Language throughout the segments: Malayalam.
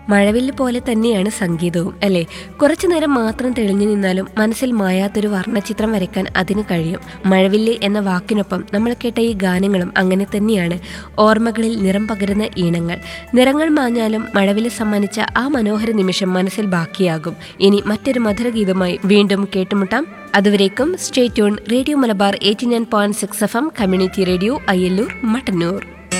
മഴവില്ല് പോലെ തന്നെയാണ് സംഗീതവും അല്ലേ കുറച്ചു നേരം മാത്രം തെളിഞ്ഞു നിന്നാലും മനസ്സിൽ മായാത്തൊരു വർണ്ണചിത്രം വരയ്ക്കാൻ അതിന് കഴിയും മഴവില്ല് എന്ന വാക്കിനൊപ്പം നമ്മൾ കേട്ട ഈ ഗാനങ്ങളും അങ്ങനെ തന്നെയാണ് ഓർമ്മകളിൽ നിറം പകരുന്ന ഈണങ്ങൾ നിറങ്ങൾ മാഞ്ഞാലും മഴവില്ല് സമ്മാനിച്ച ആ മനോഹര നിമിഷം മനസ്സിൽ ബാക്കിയാകും ഇനി മറ്റൊരു മധുരഗീതമായി വീണ്ടും കേട്ടുമുട്ടാം അതുവരേക്കും stay tune radio Malabar eighty nine point six F M community radio Ayyallur Mattannur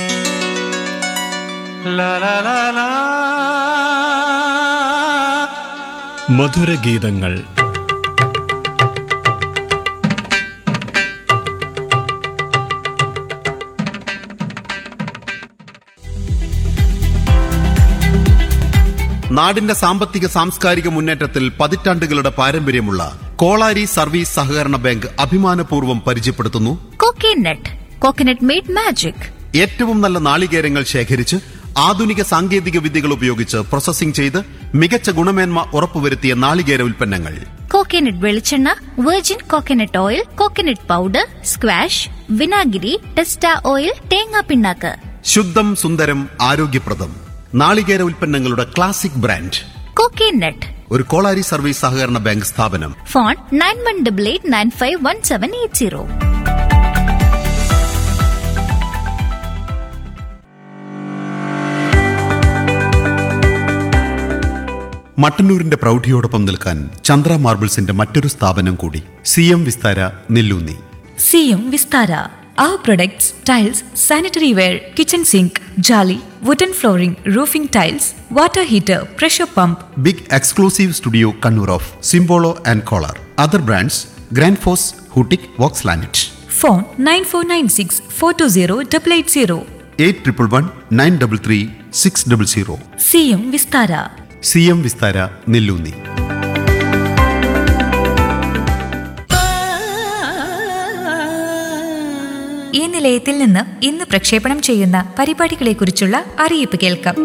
മധുരഗീതങ്ങൾ നാടിന്റെ സാമ്പത്തിക സാംസ്കാരിക മുന്നേറ്റത്തിൽ പതിറ്റാണ്ടുകളുടെ പാരമ്പര്യമുള്ള കോളാരി സർവീസ് സഹകരണ ബാങ്ക് അഭിമാനപൂർവ്വം പരിചയപ്പെടുത്തുന്നു കോക്കനട്ട് കോക്കനട്ട് മെയ്ഡ് മാജിക് ഏറ്റവും നല്ല നാളികേരങ്ങൾ ശേഖരിച്ച് ആധുനിക സാങ്കേതിക വിദ്യകൾ ഉപയോഗിച്ച് പ്രോസസ്സിംഗ് ചെയ്ത് മികച്ച ഗുണമേന്മ ഉറപ്പുവരുത്തിയ നാളികേര ഉൽപ്പന്നങ്ങൾ കോക്കനട്ട് വെളിച്ചെണ്ണ virgin coconut oil coconut powder squash വിനാഗിരി ടെസ്റ്റ ഓയിൽ തേങ്ങാ പിണ്ണാക്ക് ശുദ്ധം സുന്ദരം ആരോഗ്യപ്രദം നാളികേര ഉൽപ്പന്നങ്ങളുടെ ക്ലാസിക് ബ്രാൻഡ് കോക്കനട്ട് ഒരു കോളാരി സർവീസ് സഹകരണ ബാങ്ക് സ്ഥാപനം phone nine one double eight nine five one seven eight zero മട്ടന്നൂരിന്റെ പ്രൗഢിയോടൊപ്പം നിൽക്കാൻ ചന്ദ്ര മാർബിൾസിന്റെ മറ്റൊരു സ്ഥാപനം കൂടി സി എം വിസ്താര നെല്ലൂന്നി സിയും Vistara Our products, tiles, sanitary ware, kitchen sink, jolly, wooden flooring, roofing tiles, water heater, pressure pump, big exclusive studio Kannur of സിംബോളോ ആൻഡ് കോളർ അതർ ബ്രാൻഡ്സ് ഗ്രാൻഡ് ഫോസ് ഹൂട്ടിക് വോക്സ് ലാനറ്റ് phone 9496 420 880. Eight triple one nine double three six double zero സിയും വിസ്താര സി എം വിസ്താര നെല്ലൂന്നി ഈ നിലയത്തിൽ നിന്ന് ഇന്ന് പ്രക്ഷേപണം ചെയ്യുന്ന പരിപാടികളെക്കുറിച്ചുള്ള അറിയിപ്പ് കേൾക്കാം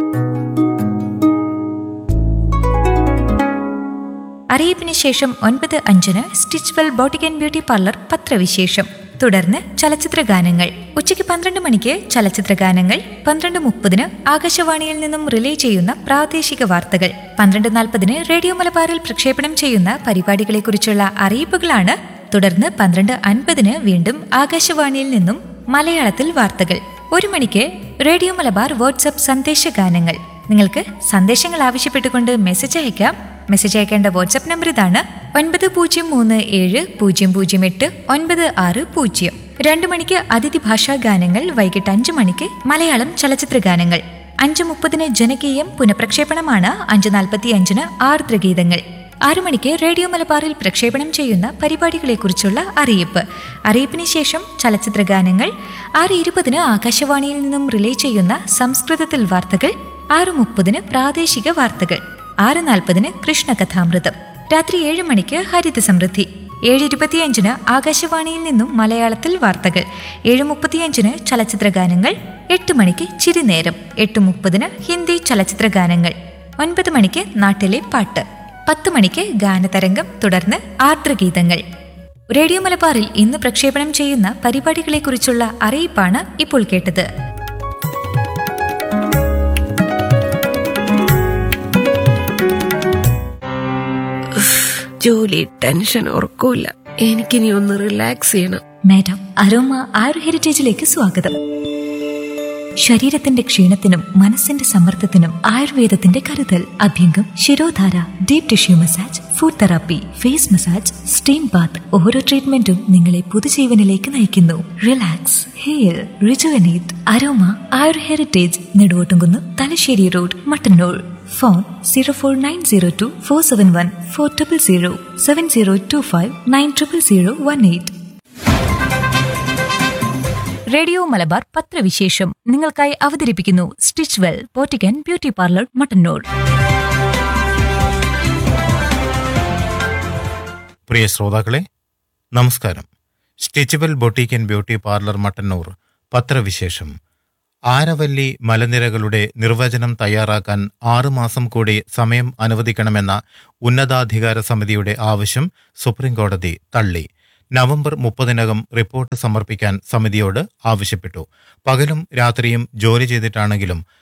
അറിയിപ്പിന് ശേഷം ഒൻപത് അഞ്ചിന് Stitchwell boutique and beauty parlour പത്രവിശേഷം തുടർന്ന് ചലച്ചിത്ര ഗാനങ്ങൾ ഉച്ചയ്ക്ക് പന്ത്രണ്ട് മണിക്ക് ചലച്ചിത്ര ഗാനങ്ങൾ പന്ത്രണ്ട് മുപ്പതിന് ആകാശവാണിയിൽ നിന്നും റിലേ ചെയ്യുന്ന പ്രാദേശിക വാർത്തകൾ പന്ത്രണ്ട് നാൽപ്പതിന് റേഡിയോ മലബാറിൽ പ്രക്ഷേപണം ചെയ്യുന്ന പരിപാടികളെക്കുറിച്ചുള്ള അറിയിപ്പുകളാണ് തുടർന്ന് പന്ത്രണ്ട് അൻപതിന് വീണ്ടും ആകാശവാണിയിൽ നിന്നും മലയാളത്തിൽ വാർത്തകൾ ഒരു മണിക്ക് റേഡിയോ മലബാർ വാട്സപ്പ് സന്ദേശ ഗാനങ്ങൾ നിങ്ങൾക്ക് സന്ദേശങ്ങൾ ആവശ്യപ്പെട്ടുകൊണ്ട് മെസ്സേജ് അയക്കാം മെസ്സേജ് അയക്കേണ്ട വാട്സപ്പ് നമ്പർ ഇതാണ് ഒൻപത് പൂജ്യം മൂന്ന് ഏഴ് പൂജ്യം പൂജ്യം എട്ട് ഒൻപത് ആറ് പൂജ്യം രണ്ടു മണിക്ക് അതിഥി ഭാഷാ ഗാനങ്ങൾ വൈകിട്ട് അഞ്ചു മണിക്ക് മലയാളം ചലച്ചിത്ര ഗാനങ്ങൾ അഞ്ച് മുപ്പതിന് ജനകീയം പുനഃപ്രക്ഷേപണമാണ് അഞ്ച് നാൽപ്പത്തി അഞ്ചിന് ആർദ്രഗീതങ്ങൾ ആറു മണിക്ക് റേഡിയോ മലബാറിൽ പ്രക്ഷേപണം ചെയ്യുന്ന പരിപാടികളെക്കുറിച്ചുള്ള അറിയിപ്പ് അറിയിപ്പിന് ശേഷം ചലച്ചിത്ര ഗാനങ്ങൾ ആറ് ഇരുപതിന് ആകാശവാണിയിൽ നിന്നും റിലേ ചെയ്യുന്ന സംസ്കൃതത്തിൽ വാർത്തകൾ ആറ് മുപ്പതിന് പ്രാദേശിക വാർത്തകൾ ആറ് നാൽപ്പതിന് കൃഷ്ണകഥാമൃതം രാത്രി ഏഴ് മണിക്ക് ഹരിത സമൃദ്ധി ഏഴ് ഇരുപത്തിയഞ്ചിന് ആകാശവാണിയിൽ നിന്നും മലയാളത്തിൽ വാർത്തകൾ ഏഴ് മുപ്പത്തിയഞ്ചിന് ചലച്ചിത്ര ഗാനങ്ങൾ എട്ട് മണിക്ക് ചിരിനേരം എട്ട് മുപ്പതിന് ഹിന്ദി ചലച്ചിത്ര ഗാനങ്ങൾ ഒൻപത് മണിക്ക് നാട്ടിലെ പാട്ട് പത്ത് മണിക്ക് ഗാനതരംഗം തുടർന്ന് ആർദ്രഗീതങ്ങൾ റേഡിയോ മലബാറിൽ ഇന്ന് പ്രക്ഷേപണം ചെയ്യുന്ന പരിപാടികളെക്കുറിച്ചുള്ള അറിയിപ്പാണ് ഇപ്പോൾ കേട്ടത് ജോലി ടെൻഷൻ ഉറക്കൂല എനിക്കിനി ഒന്ന് റിലാക്സ് ചെയ്യണം മാഡം അരോമ ആയുർ ഹെറിറ്റേജിലേക്ക് സ്വാഗതം ശരീരത്തിന്റെ ക്ഷീണത്തിനും മനസ്സിന്റെ സമ്മർദ്ദത്തിനും ആയുർവേദത്തിന്റെ കരുതൽ abhyangam shirodhara deep tissue massage foot therapy face massage steam bath ഓരോ ട്രീറ്റ്മെന്റും നിങ്ങളെ പുതുജീവനിലേക്ക് നയിക്കുന്നു relax hair rejuvenate aroma Ayur heritage Neduvottumkunnu Thalassery road Mattannur phone zero four nine zero two four seven one four triple zero seven zero two five nine triple zero one eight radio Malabar പത്രവിശേഷം നിങ്ങൾക്കായി അവതരിപ്പിക്കുന്നു Stitchwell boutique beauty parlour Mattannur പ്രിയ ശ്രോതാക്കളെ നമസ്കാരം Stitchwell boutique and beauty parlour Mattannur പത്രവിശേഷം ആരവല്ലി മലനിരകളുടെ നിർവചനം തയ്യാറാക്കാൻ ആറുമാസം കൂടി സമയം അനുവദിക്കണമെന്ന ഉന്നതാധികാര സമിതിയുടെ ആവശ്യം സുപ്രീംകോടതി തള്ളി നവംബർ മുപ്പതിനകം റിപ്പോർട്ട് സമർപ്പിക്കാൻ സമിതിയോട് ആവശ്യപ്പെട്ടു പകലും രാത്രിയും ജോലി ചെയ്തിട്ടാണെങ്കിലും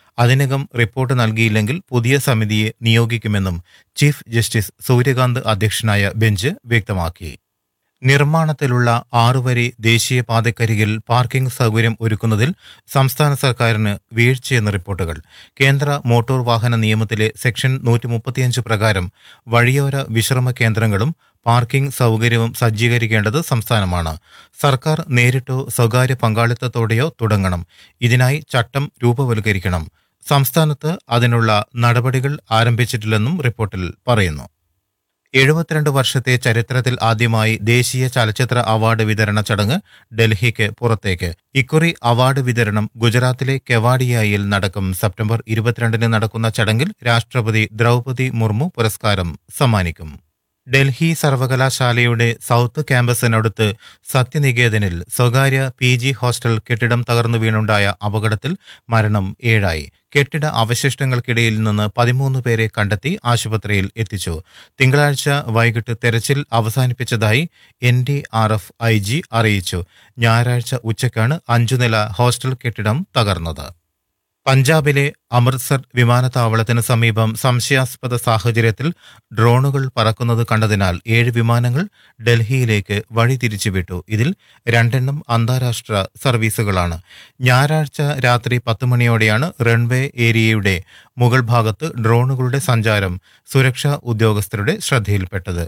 അതിനകം റിപ്പോർട്ട് നൽകിയില്ലെങ്കിൽ പുതിയ സമിതിയെ നിയോഗിക്കുമെന്നും ചീഫ് ജസ്റ്റിസ് സൂര്യകാന്ത് അധ്യക്ഷനായ ബെഞ്ച് വ്യക്തമാക്കി നിർമ്മാണത്തിലുള്ള ആറുവരി ദേശീയപാതക്കരികിൽ പാർക്കിംഗ് സൗകര്യം ഒരുക്കുന്നതിൽ സംസ്ഥാന സർക്കാരിന് വീഴ്ചയെന്ന റിപ്പോർട്ടുകൾ കേന്ദ്ര മോട്ടോർ വാഹന നിയമത്തിലെ സെക്ഷൻ നൂറ്റി മുപ്പത്തിയഞ്ച് പ്രകാരം വഴിയോര വിശ്രമ കേന്ദ്രങ്ങളും പാർക്കിംഗ് സൗകര്യവും സജ്ജീകരിക്കേണ്ടത് സംസ്ഥാനമാണ് സർക്കാർ നേരിട്ടോ സ്വകാര്യ പങ്കാളിത്തത്തോടെയോ തുടങ്ങണം ഇതിനായി ചട്ടം രൂപവൽക്കരിക്കണം സംസ്ഥാനത്ത് അതിനുള്ള നടപടികൾ ആരംഭിച്ചിട്ടില്ലെന്നും റിപ്പോർട്ടിൽ പറയുന്നു എഴുപത്തിരണ്ട് വർഷത്തെ ചരിത്രത്തിൽ ആദ്യമായി ദേശീയ ചലച്ചിത്ര അവാർഡ് വിതരണ ചടങ്ങ് ഡൽഹിക്ക് പുറത്തേക്ക് ഇക്കുറി അവാർഡ് വിതരണം ഗുജറാത്തിലെ കെവാഡിയയിൽ നടക്കും സെപ്റ്റംബർ ഇരുപത്തിരണ്ടിന് നടക്കുന്ന ചടങ്ങിൽ രാഷ്ട്രപതി ദ്രൗപതി മുർമു പുരസ്കാരം സമ്മാനിക്കും ഡൽഹി സർവകലാശാലയുടെ സൗത്ത് ക്യാമ്പസിനടുത്ത് സത്യനികേതനിൽ സ്വകാര്യ പി ജി ഹോസ്റ്റൽ കെട്ടിടം തകർന്നു വീണുണ്ടായ അപകടത്തിൽ മരണം ഏഴായി കെട്ടിട അവശിഷ്ടങ്ങൾക്കിടയിൽ നിന്ന് പതിമൂന്ന് പേരെ കണ്ടെത്തി ആശുപത്രിയിൽ എത്തിച്ചു തിങ്കളാഴ്ച വൈകിട്ട് തെരച്ചിൽ അവസാനിപ്പിച്ചതായി N D R F I G അറിയിച്ചു ഞായറാഴ്ച ഉച്ചയ്ക്കാണ് അഞ്ചുനില ഹോസ്റ്റൽ കെട്ടിടം തകർന്നത് പഞ്ചാബിലെ അമൃത്സർ വിമാനത്താവളത്തിന് സമീപം സംശയാസ്പദ സാഹചര്യത്തിൽ ഡ്രോണുകൾ പറക്കുന്നത് കണ്ടതിനാൽ ഏഴ് വിമാനങ്ങൾ ഡൽഹിയിലേക്ക് വഴി തിരിച്ചുവിട്ടു ഇതിൽ രണ്ടെണ്ണം അന്താരാഷ്ട്ര സർവീസുകളാണ് ഞായറാഴ്ച രാത്രി പത്ത് മണിയോടെയാണ് റൺവേ ഏരിയയുടെ മുകൾ ഭാഗത്ത് ഡ്രോണുകളുടെ സഞ്ചാരം സുരക്ഷാ ഉദ്യോഗസ്ഥരുടെ ശ്രദ്ധയിൽപ്പെട്ടത്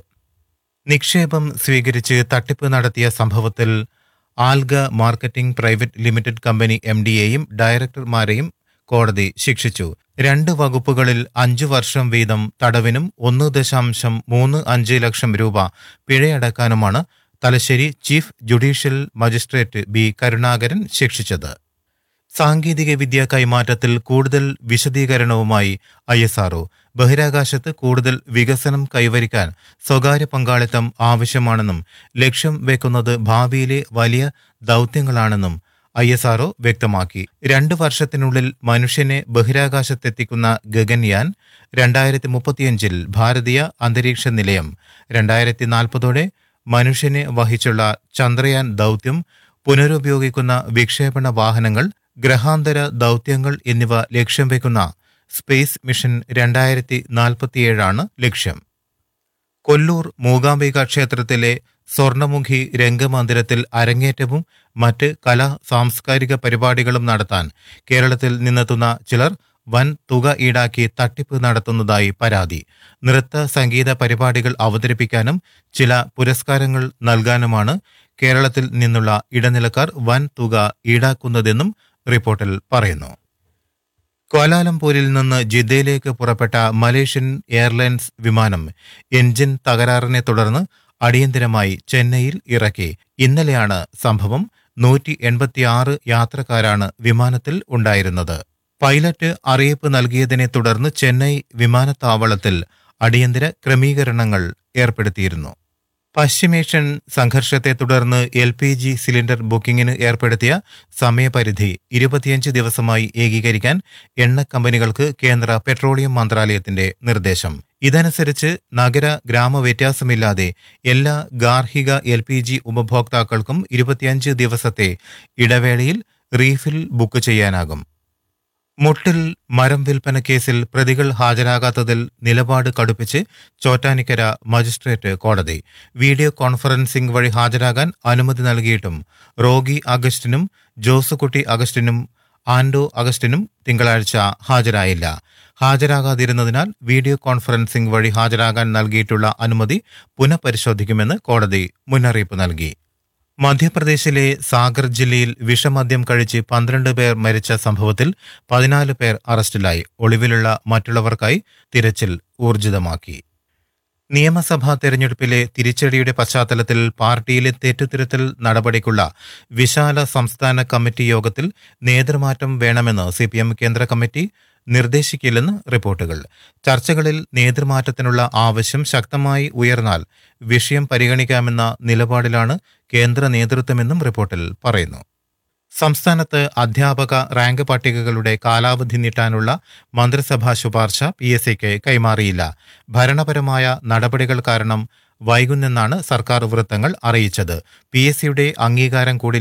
നിക്ഷേപം സ്വീകരിച്ച് തട്ടിപ്പ് നടത്തിയ സംഭവത്തിൽ Alga marketing private limited company M ഡിയെയും ഡയറക്ടർമാരെയും കോടതി ശിക്ഷിച്ചു രണ്ട് വകുപ്പുകളിൽ അഞ്ചു വർഷം വീതം തടവിനും ഒന്ന് ദശാംശം മൂന്ന് അഞ്ച് ലക്ഷം രൂപ പിഴയടക്കാനുമാണ് Thalassery chief judicial magistrate B Karunakaran ശിക്ഷിച്ചത് സാങ്കേതിക വിദ്യ കൈമാറ്റത്തിൽ കൂടുതൽ വിശദീകരണവുമായി ഐ എസ് ആർഒ ബഹിരാകാശത്ത് കൂടുതൽ വികസനം കൈവരിക്കാൻ സ്വകാര്യ പങ്കാളിത്തം ആവശ്യമാണെന്നും ലക്ഷ്യം വെക്കുന്നത് ഭാവിയിലെ വലിയ ദൗത്യങ്ങളാണെന്നും ഐ എസ് ആർഒ വ്യക്തമാക്കി രണ്ട് വർഷത്തിനുള്ളിൽ മനുഷ്യനെ ബഹിരാകാശത്തെത്തിക്കുന്ന ഗഗൻയാൻ രണ്ടായിരത്തി മുപ്പത്തിയഞ്ചിൽ ഭാരതീയ അന്തരീക്ഷ നിലയം രണ്ടായിരത്തി നാൽപ്പതോടെ മനുഷ്യനെ വഹിച്ചുള്ള ചന്ദ്രയാൻ ദൗത്യം പുനരുപയോഗിക്കുന്ന വിക്ഷേപണ വാഹനങ്ങൾ ഗ്രഹാന്തര ദൗത്യങ്ങൾ എന്നിവ ലക്ഷ്യം വെക്കുന്ന സ്പേസ് മിഷൻ രണ്ടായിരത്തി നാൽപ്പത്തിയേഴാണ് ലക്ഷ്യം കൊല്ലൂർ മൂകാംബിക ക്ഷേത്രത്തിലെ സ്വർണമുഖി രംഗമന്ദിരത്തിൽ അരങ്ങേറ്റവും മറ്റ് കലാ സാംസ്കാരിക പരിപാടികളും നടത്താൻ കേരളത്തിൽ നിന്നെത്തുന്ന ചിലർ വൻ തുക ഈടാക്കി തട്ടിപ്പ് നടത്തുന്നതായി പരാതി നൃത്ത സംഗീത പരിപാടികൾ അവതരിപ്പിക്കാനും ചില പുരസ്കാരങ്ങൾ നൽകാനുമാണ് കേരളത്തിൽ നിന്നുള്ള ഇടനിലക്കാർ വൻ തുക ഈടാക്കുന്നതെന്നും റിപ്പോർട്ടിൽ പറയുന്നു ക്വാലാലംപൂരിൽ നിന്ന് ജിദ്ദയിലേക്ക് പുറപ്പെട്ട മലേഷ്യൻ എയർലൈൻസ് വിമാനം എഞ്ചിൻ തകരാറിനെ തുടർന്ന് അടിയന്തരമായി ചെന്നൈയിൽ ഇറക്കി ഇന്നലെയാണ് സംഭവം നൂറ്റി എൺപത്തിയാറ് യാത്രക്കാരാണ് വിമാനത്തിൽ ഉണ്ടായിരുന്നത് പൈലറ്റ് അറിയിപ്പ് നൽകിയതിനെ തുടർന്ന് ചെന്നൈ വിമാനത്താവളത്തിൽ അടിയന്തര ക്രമീകരണങ്ങൾ ഏർപ്പെടുത്തിയിരുന്നു പശ്ചിമേഷ്യൻ സംഘർഷത്തെ തുടർന്ന് എൽ പി ജി സിലിണ്ടർ ബുക്കിംഗിന് ഏർപ്പെടുത്തിയ സമയപരിധി ഇരുപത്തിയഞ്ച് ദിവസമായി ഏകീകരിക്കാൻ എണ്ണ കമ്പനികൾക്ക് കേന്ദ്ര പെട്രോളിയം മന്ത്രാലയത്തിന്റെ നിർദ്ദേശം ഇതനുസരിച്ച് നഗര ഗ്രാമ വ്യത്യാസമില്ലാതെ എല്ലാ ഗാർഹിക എൽ പി ജി ഉപഭോക്താക്കൾക്കും ഇരുപത്തിയഞ്ച് ദിവസത്തെ ഇടവേളയിൽ റീഫിൽ ബുക്ക് ചെയ്യാനാകും മുട്ടിൽ മരം വിൽപ്പന കേസിൽ പ്രതികൾ ഹാജരാകാത്തതിൽ നിലപാട് കടുപ്പിച്ച് ചോറ്റാനിക്കര മജിസ്ട്രേറ്റ് കോടതി വീഡിയോ കോൺഫറൻസിംഗ് വഴി ഹാജരാകാൻ അനുമതി നൽകിയിട്ടും റോഗി അഗസ്റ്റിനും ജോസുകുട്ടി അഗസ്റ്റിനും ആൻഡോ അഗസ്റ്റിനും തിങ്കളാഴ്ച ഹാജരായില്ല ഹാജരാകാതിരുന്നതിനാൽ വീഡിയോ കോൺഫറൻസിംഗ് വഴി ഹാജരാകാൻ നൽകിയിട്ടുള്ള അനുമതി പുനഃപരിശോധിക്കുമെന്ന് കോടതി മുന്നറിയിപ്പ് നൽകി മധ്യപ്രദേശിലെ സാഗർ ജില്ലയിൽ വിഷമദ്യം കഴിച്ച് പന്ത്രണ്ട് പേർ മരിച്ച സംഭവത്തിൽ പതിനാല് പേർ അറസ്റ്റിലായി ഒളിവിലുള്ള മറ്റുള്ളവർക്കായി തിരച്ചിൽ ഊർജിതമാക്കി നിയമസഭാ തെരഞ്ഞെടുപ്പിലെ തിരിച്ചടിയുടെ പശ്ചാത്തലത്തിൽ പാർട്ടിയിലെ തെറ്റുതിരുത്തൽ നടപടിക്കുള്ള വിശാല സംസ്ഥാന കമ്മിറ്റി യോഗത്തിൽ നേതൃമാറ്റം വേണമെന്ന് സി കേന്ദ്ര കമ്മിറ്റി നിർദ്ദേശിക്കില്ലെന്ന് റിപ്പോർട്ടുകൾ ചർച്ചകളിൽ നേതൃമാറ്റത്തിനുള്ള ആവശ്യം ശക്തമായി ഉയർന്നാൽ വിഷയം പരിഗണിക്കാമെന്ന നിലപാടിലാണ് കേന്ദ്ര നേതൃത്വമെന്നും റിപ്പോർട്ടിൽ പറയുന്നു സംസ്ഥാനത്ത് അധ്യാപക റാങ്ക് പട്ടികകളുടെ കാലാവധി നീട്ടാനുള്ള മന്ത്രിസഭാ ശുപാർശ പി എസ് സിക്ക് കൈമാറിയില്ല ഭരണപരമായ നടപടികൾ കാരണം വൈകുന്നെന്നാണ് സർക്കാർ വൃത്തങ്ങൾ അറിയിച്ചത് പി എസ് സിയുടെ അംഗീകാരം കൂടി